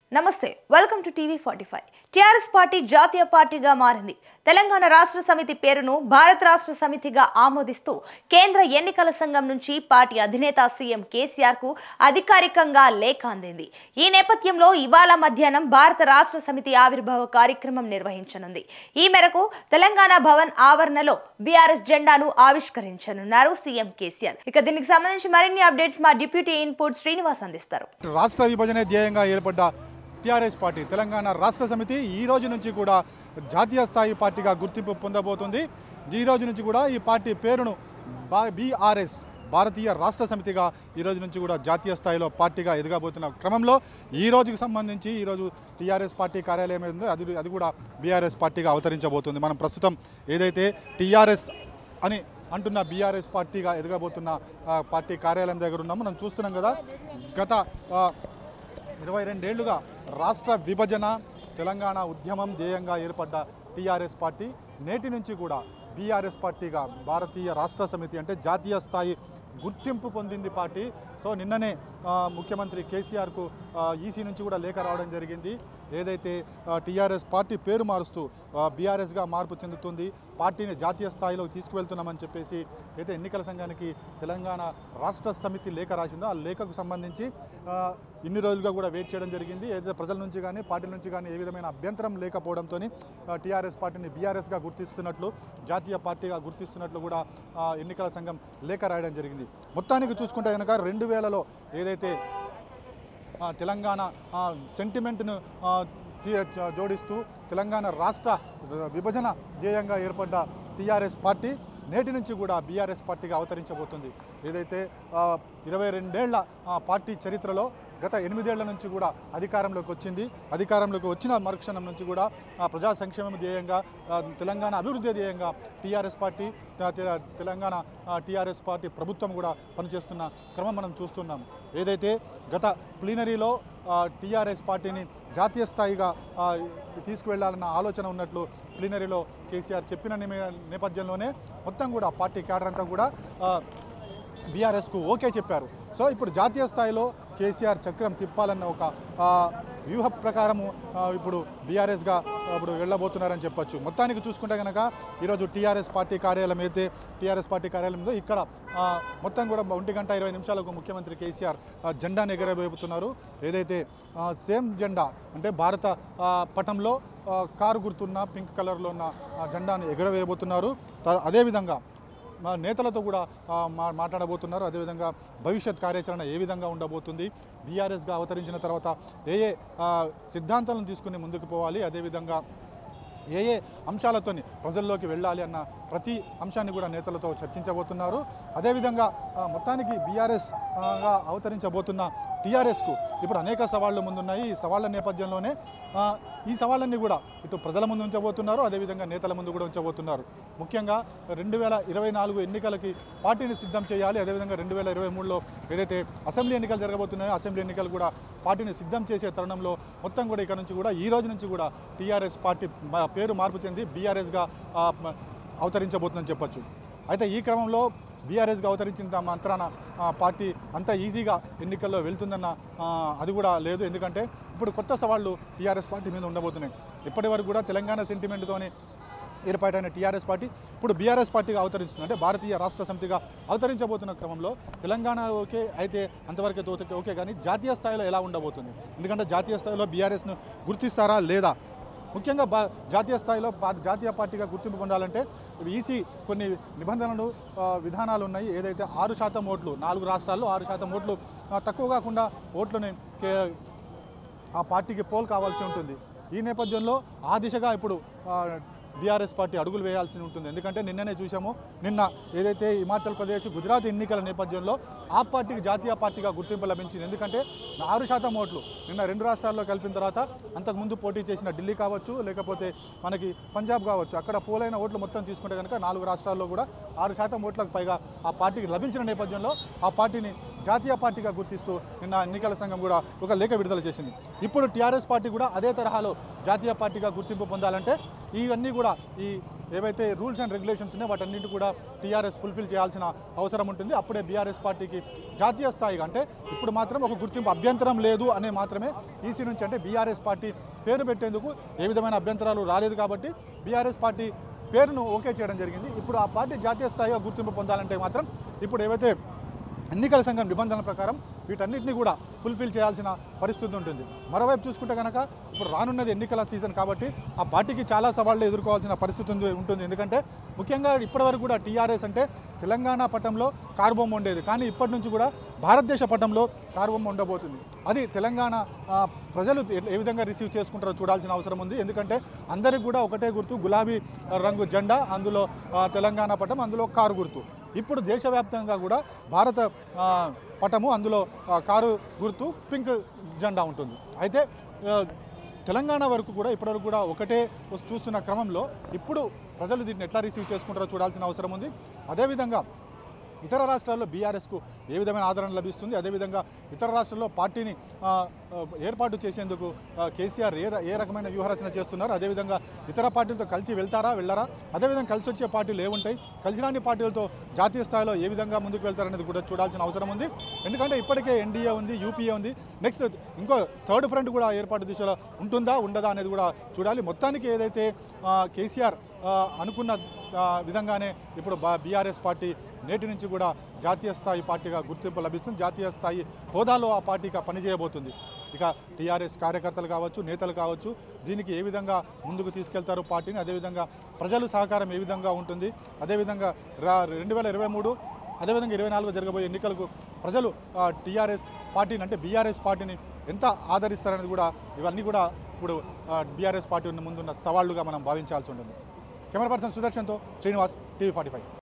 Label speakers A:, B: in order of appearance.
A: నమస్తే welcome to TV forty five TRS party జాతీయ పార్టీగా మారింది తెలంగాణ రాష్ట్ర సమితి పేరును భారత రాష్ట్ర సమితిగా ఆమోదిస్తూ కేంద్ర ఎన్నికల సంఘం నుంచి పార్టీ అధినేత సీఎం కేసీఆర్ కు అధికారికంగా లేఖ అందింది ఈ నేపథ్యంలో ఇవాళ మధ్యాహ్నం భారత రాష్ట్ర సమితి ఆవిర్భావ కార్యక్రమం నిర్వహించనుంది ఈ మేరకు తెలంగాణ భవన్ ఆవరణలో బీఆర్ఎస్ జెండాను ఆవిష్కరించనున్నారు సీఎం కేసీఆర్ ఇక దీనికి సంబంధించి మరిన్ని అప్డేట్స్ మా డిప్యూటీ ఇన్పుట్ శ్రీనివాస్ అందిస్తారు
B: రాష్ట్ర విభజనే ధ్యేయంగా ఏర్పడ్డ టీఆర్ఎస్ పార్టీ తెలంగాణ రాష్ట్ర సమితి ఈ రోజు నుంచి కూడా జాతీయ స్థాయి పార్టీగా గుర్తింపు పొందబోతుంది ఈ రోజు నుంచి కూడా ఈ పార్టీ పేరును బా- బీఆర్ఎస్ భారతీయ రాష్ట్ర సమితిగా ఈ రోజు నుంచి కూడా జాతీయ స్థాయిలో పార్టీగా ఎదగబోతున్న క్రమంలో ఈ రోజుకు సంబంధించి ఈరోజు టీఆర్ఎస్ పార్టీ కార్యాలయం ఏదో అది అది కూడా బీఆర్ఎస్ పార్టీగా అవతరించబోతుంది మనం ప్రస్తుతం ఏదైతే టీఆర్ఎస్ అని అంటున్న బీఆర్ఎస్ పార్టీగా ఎదగబోతున్న ఆ, పార్టీ కార్యాలయం దగ్గర ఉన్నాం మనం చూస్తున్నాం కదా గత ఆ, ఇరవై రెండేళ్లుగా రాష్ట్ర విభజన తెలంగాణ ఉద్యమం ధ్యేయంగా ఏర్పడ్డ టీఆర్ఎస్ పార్టీ నేటి నుంచి కూడా బీఆర్ఎస్ పార్టీగా భారతీయ రాష్ట్ర సమితి అంటే జాతీయ స్థాయి గుర్తింపు పొందింది పార్టీ సో నిన్ననే ఆ, ముఖ్యమంత్రి కేసీఆర్కు ఈసీ నుంచి కూడా లేఖ రావడం జరిగింది ఏదైతే టీఆర్ఎస్ పార్టీ పేరు మారుస్తూ బీఆర్ఎస్గా మార్పు చెందుతుంది పార్టీని జాతీయ స్థాయిలో తీసుకువెళ్తున్నామని చెప్పేసి అయితే ఎన్నికల సంఘానికి తెలంగాణ రాష్ట్ర సమితి లేఖ రాసిందో ఆ లేఖకు సంబంధించి ఆ, ఇన్ని రోజులుగా కూడా వెయిట్ చేయడం జరిగింది ఏదైతే ప్రజల నుంచి కానీ పార్టీ నుంచి కానీ ఏ విధమైన అభ్యంతరం లేకపోవడంతో టీఆర్ఎస్ పార్టీని బీఆర్ఎస్గా గుర్తిస్తున్నట్లు జాతీయ పార్టీగా గుర్తిస్తున్నట్లు కూడా ఆ, ఎన్నికల సంఘం లేఖ రాయడం జరిగింది మొత్తానికి చూసుకుంటే కనుక రెండు వేలలో ఏదైతే ఆ, తెలంగాణ ఆ, సెంటిమెంట్ను ఆ, తీ- జ- జోడిస్తూ తెలంగాణ రాష్ట్ర విభజన ధ్యేయంగా ఏర్పడ్డ టీఆర్ఎస్ పార్టీ నేటి నుంచి కూడా బీఆర్ఎస్ పార్టీగా అవతరించబోతుంది ఏదైతే ఆ, ఇరవై రెండేళ్ల ఆ, పార్టీ చరిత్రలో గత ఎనిమిదేళ్ల నుంచి కూడా అధికారంలోకి వచ్చింది అధికారంలోకి వచ్చిన మరుక్షణం నుంచి కూడా ఆ, ప్రజా సంక్షేమం ధ్యేయంగా ఆ, తెలంగాణ అభివృద్ధి ధ్యేయంగా టీఆర్ఎస్ పార్టీ త- తె- తెలంగాణ టీఆర్ఎస్ పార్టీ ప్రభుత్వం కూడా పనిచేస్తున్న క్రమం మనం చూస్తున్నాం ఏదైతే గత ప్లీనరీలో టీఆర్ఎస్ పార్టీని జాతీయ స్థాయిగా ఆ, తీసుకువెళ్లాలన్న ఆలోచన ఉన్నట్లు ప్లీనరీలో కేసీఆర్ చెప్పిన నిమే- నేపథ్యంలోనే మొత్తం కూడా పార్టీ క్యాడర్ అంతా కూడా ఆ, బీఆర్ఎస్కు ఓకే చెప్పారు సో ఇప్పుడు జాతీయ స్థాయిలో కేసీఆర్ చక్రం తిప్పాలన్న ఒక ఆ, వ్యూహ ప్రకారము ఆ, ఇప్పుడు బీఆర్ఎస్గా ఇప్పుడు వెళ్ళబోతున్నారని చెప్పొచ్చు మొత్తానికి చూసుకుంటే కనుక ఈరోజు టీఆర్ఎస్ పార్టీ కార్యాలయం అయితే టీఆర్ఎస్ పార్టీ కార్యాలయం ఉందో ఇక్కడ ఆ, మొత్తం కూడా ఒంటి గంట ఇరవై నిమిషాలకు ముఖ్యమంత్రి కేసీఆర్ ఆ, జెండాను ఎగరవేపుతున్నారు ఏదైతే ఆ, సేమ్ జెండా అంటే భారత ఆ, పటంలో ఆ, కారు గుర్తున్న పింక్ కలర్లో ఉన్న ఆ, జెండాను ఎగరవేయబోతున్నారు త- అదేవిధంగా మా నేతలతో కూడా ఆ, మా మాట్లాడబోతున్నారు అదేవిధంగా భవిష్యత్ కార్యాచరణ ఏ విధంగా ఉండబోతుంది బీఆర్ఎస్గా అవతరించిన తర్వాత ఏ ఏ ఆ, సిద్ధాంతాలను తీసుకుని ముందుకు పోవాలి అదేవిధంగా ఏ ఏ అంశాలతోని ప్రజల్లోకి వెళ్ళాలి అన్న ప్రతి అంశాన్ని కూడా నేతలతో చర్చించబోతున్నారు అదేవిధంగా ఆ, మొత్తానికి బీఆర్ఎస్ గా అవతరించబోతున్న టీఆర్ఎస్కు ఇప్పుడు అనేక సవాళ్లు ముందున్నాయి ఈ సవాళ్ల నేపథ్యంలోనే ఆ, ఈ సవాళ్ళన్నీ కూడా ఇటు ప్రజల ముందు ఉంచబోతున్నారు అదేవిధంగా నేతల ముందు కూడా ఉంచబోతున్నారు ముఖ్యంగా రెండు వేల ఇరవై నాలుగు ఎన్నికలకి పార్టీని సిద్ధం చేయాలి అదేవిధంగా రెండు వేల ఇరవై మూడులో ఏదైతే అసెంబ్లీ ఎన్నికలు జరగబోతున్నాయో అసెంబ్లీ ఎన్నికలు కూడా పార్టీని సిద్ధం చేసే తరుణంలో మొత్తం కూడా ఇక్కడ నుంచి కూడా ఈ రోజు నుంచి కూడా టీఆర్ఎస్ పార్టీ మ- పేరు మార్పు చెంది బీఆర్ఎస్గా అవతరించబోతుందని చెప్పొచ్చు అయితే ఈ క్రమంలో బీఆర్ఎస్గా అవతరించిన మంత్రాన ఆ, పార్టీ అంత ఈజీగా ఎన్నికల్లో వెళ్తుందన్న ఆ, అది కూడా లేదు ఎందుకంటే ఇప్పుడు కొత్త సవాళ్ళు టీఆర్ఎస్ పార్టీ మీద ఉండబోతున్నాయి ఇప్పటి వరకు కూడా తెలంగాణ సెంటిమెంట్తోని ఏర్పాటైన టీఆర్ఎస్ పార్టీ ఇప్పుడు బీఆర్ఎస్ పార్టీగా అవతరిస్తుంది అంటే భారతీయ రాష్ట్ర సమితిగా అవతరించబోతున్న క్రమంలో తెలంగాణ ఓకే అయితే అంతవరకే ఓకే ఓకే కానీ జాతీయ స్థాయిలో ఎలా ఉండబోతుంది ఎందుకంటే జాతీయ స్థాయిలో బీఆర్ఎస్ను గుర్తిస్తారా లేదా ముఖ్యంగా బా జాతీయ స్థాయిలో పా- జాతీయ పార్టీగా గుర్తింపు పొందాలంటే ఈసీ కొన్ని నిబంధనలు ఆ, విధానాలు ఉన్నాయి ఏదైతే ఆరు శాతం ఓట్లు నాలుగు రాష్ట్రాల్లో ఆరు శాతం ఓట్లు ఆ, తక్కువ కాకుండా ఓట్లని కే- ఆ పార్టీకి పోల్ కావాల్సి ఉంటుంది ఈ నేపథ్యంలో ఆ దిశగా ఇప్పుడు బీఆర్ఎస్ పార్టీ అడుగులు వేయాల్సి ఉంటుంది ఎందుకంటే నిన్ననే చూసాము నిన్న ఏదైతే హిమాచల్ ప్రదేశ్ గుజరాత్ ఎన్నికల నేపథ్యంలో ఆ పార్టీకి జాతీయ పార్టీగా గుర్తింపు లభించింది ఎందుకంటే ఆరు శాతం ఓట్లు నిన్న రెండు రాష్ట్రాల్లో కలిపిన తర్వాత అంతకుముందు పోటీ చేసిన ఢిల్లీ కావచ్చు లేకపోతే మనకి పంజాబ్ కావచ్చు అక్కడ పోలైన ఓట్లు మొత్తం తీసుకుంటే కనుక నాలుగు రాష్ట్రాల్లో కూడా ఆరు శాతం ఓట్లకు పైగా ఆ పార్టీకి లభించిన నేపథ్యంలో ఆ పార్టీని జాతీయ పార్టీగా గుర్తిస్తూ నిన్న ఎన్నికల సంఘం కూడా ఒక లేఖ విడుదల చేసింది ఇప్పుడు టీఆర్ఎస్ పార్టీ కూడా అదే తరహాలో జాతీయ పార్టీగా గుర్తింపు పొందాలంటే ఇవన్నీ కూడా ఈ ఏవైతే రూల్స్ అండ్ రెగ్యులేషన్స్ ఉన్నాయో వాటన్నింటి కూడా టీఆర్ఎస్ ఫుల్ఫిల్ చేయాల్సిన అవసరం ఉంటుంది అప్పుడే బీఆర్ఎస్ పార్టీకి జాతీయ స్థాయిగా అంటే ఇప్పుడు మాత్రం ఒక గుర్తింపు అభ్యంతరం లేదు అనే మాత్రమే ఈసీ నుంచి అంటే బీఆర్ఎస్ పార్టీ పేరు పెట్టేందుకు ఏ విధమైన అభ్యంతరాలు రాలేదు కాబట్టి బీఆర్ఎస్ పార్టీ పేరును ఓకే చేయడం జరిగింది ఇప్పుడు ఆ పార్టీ జాతీయ స్థాయిగా గుర్తింపు పొందాలంటే మాత్రం ఇప్పుడు ఏవైతే ఎన్నికల సంఘం నిబంధనల ప్రకారం వీటన్నిటిని కూడా ఫుల్ఫిల్ చేయాల్సిన పరిస్థితి ఉంటుంది మరోవైపు చూసుకుంటే కనుక ఇప్పుడు రానున్నది ఎన్నికల సీజన్ కాబట్టి ఆ పార్టీకి చాలా సవాళ్లు ఎదుర్కోవాల్సిన పరిస్థితి ఉంది- ఉంటుంది ఎందుకంటే ముఖ్యంగా ఇప్పటివరకు కూడా టీఆర్ఎస్ అంటే తెలంగాణ పట్టంలో కార్బొమ్మ ఉండేది కానీ ఇప్పటి నుంచి కూడా భారతదేశ పట్టంలో కార్బొమ్మ ఉండబోతుంది అది తెలంగాణ ఆ, ప్రజలు ఏ- ఏ విధంగా రిసీవ్ చేసుకుంటారో చూడాల్సిన అవసరం ఉంది ఎందుకంటే అందరికి కూడా ఒకటే గుర్తు గులాబీ రంగు జెండా అందులో ఆ, తెలంగాణ పటం అందులో కారు గుర్తు ఇప్పుడు దేశవ్యాప్తంగా కూడా భారత ఆ, పటము అందులో ఆ, కారు గుర్తు పింక్ జెండా ఉంటుంది అయితే ఆ, తెలంగాణ వరకు కూడా ఇప్పటివరకు కూడా ఒకటే వస్తు- చూస్తున్న క్రమంలో ఇప్పుడు ప్రజలు దీన్ని ఎట్లా రిసీవ్ చేసుకుంటారో చూడాల్సిన అవసరం ఉంది అదేవిధంగా ఇతర రాష్ట్రాల్లో బీఆర్ఎస్కు ఏ విధమైన ఆదరణ లభిస్తుంది అదేవిధంగా ఇతర రాష్ట్రాల్లో పార్టీని ఆ, ఆ, ఏర్పాటు చేసేందుకు ఆ, కేసీఆర్ ఏ ర- ఏ రకమైన వ్యూహరచన చేస్తున్నారు అదేవిధంగా ఇతర పార్టీలతో కలిసి వెళ్తారా వెళ్ళారా అదేవిధంగా కలిసి వచ్చే పార్టీలు ఏముంటాయి కలిసి రాని పార్టీలతో జాతీయ స్థాయిలో ఏ విధంగా ముందుకు వెళ్తారనేది కూడా చూడాల్సిన అవసరం ఉంది ఎందుకంటే ఇప్పటికే ఎన్డీఏ ఉంది యూపీఏ ఉంది నెక్స్ట్ ఇంకో థర్డ్ ఫ్రంట్ కూడా ఏర్పాటు దిశలో ఉంటుందా ఉండదా అనేది కూడా చూడాలి మొత్తానికి ఏదైతే ఆ, కేసీఆర్ ఆ, అనుకున్న ఆ, విధంగానే ఇప్పుడు బీఆర్ఎస్ పార్టీ నేటి నుంచి కూడా జాతీయ స్థాయి పార్టీగా గుర్తింపు లభిస్తుంది జాతీయ స్థాయి హోదాలో ఆ పార్టీగా పనిచేయబోతుంది ఇక టీఆర్ఎస్ కార్యకర్తలు కావచ్చు నేతలు కావచ్చు దీనికి ఏ విధంగా ముందుకు తీసుకెళ్తారు పార్టీని అదేవిధంగా ప్రజలు సహకారం ఏ విధంగా ఉంటుంది అదేవిధంగా రా రెండు వేల ఇరవై మూడు అదేవిధంగా ఇరవై నాలుగు జరగబోయే ఎన్నికలకు ప్రజలు టీఆర్ఎస్ పార్టీని అంటే బీఆర్ఎస్ పార్టీని ఎంత ఆదరిస్తారనేది కూడా ఇవన్నీ కూడా ఇప్పుడు బీఆర్ఎస్ పార్టీ ఉన్న ముందున్న సవాళ్లుగా మనం భావించాల్సి ఉంటుంది కెమెరా పర్సన్ సుదర్శన్తో శ్రీనివాస్ టీవీ ఫార్టీ ఫైవ్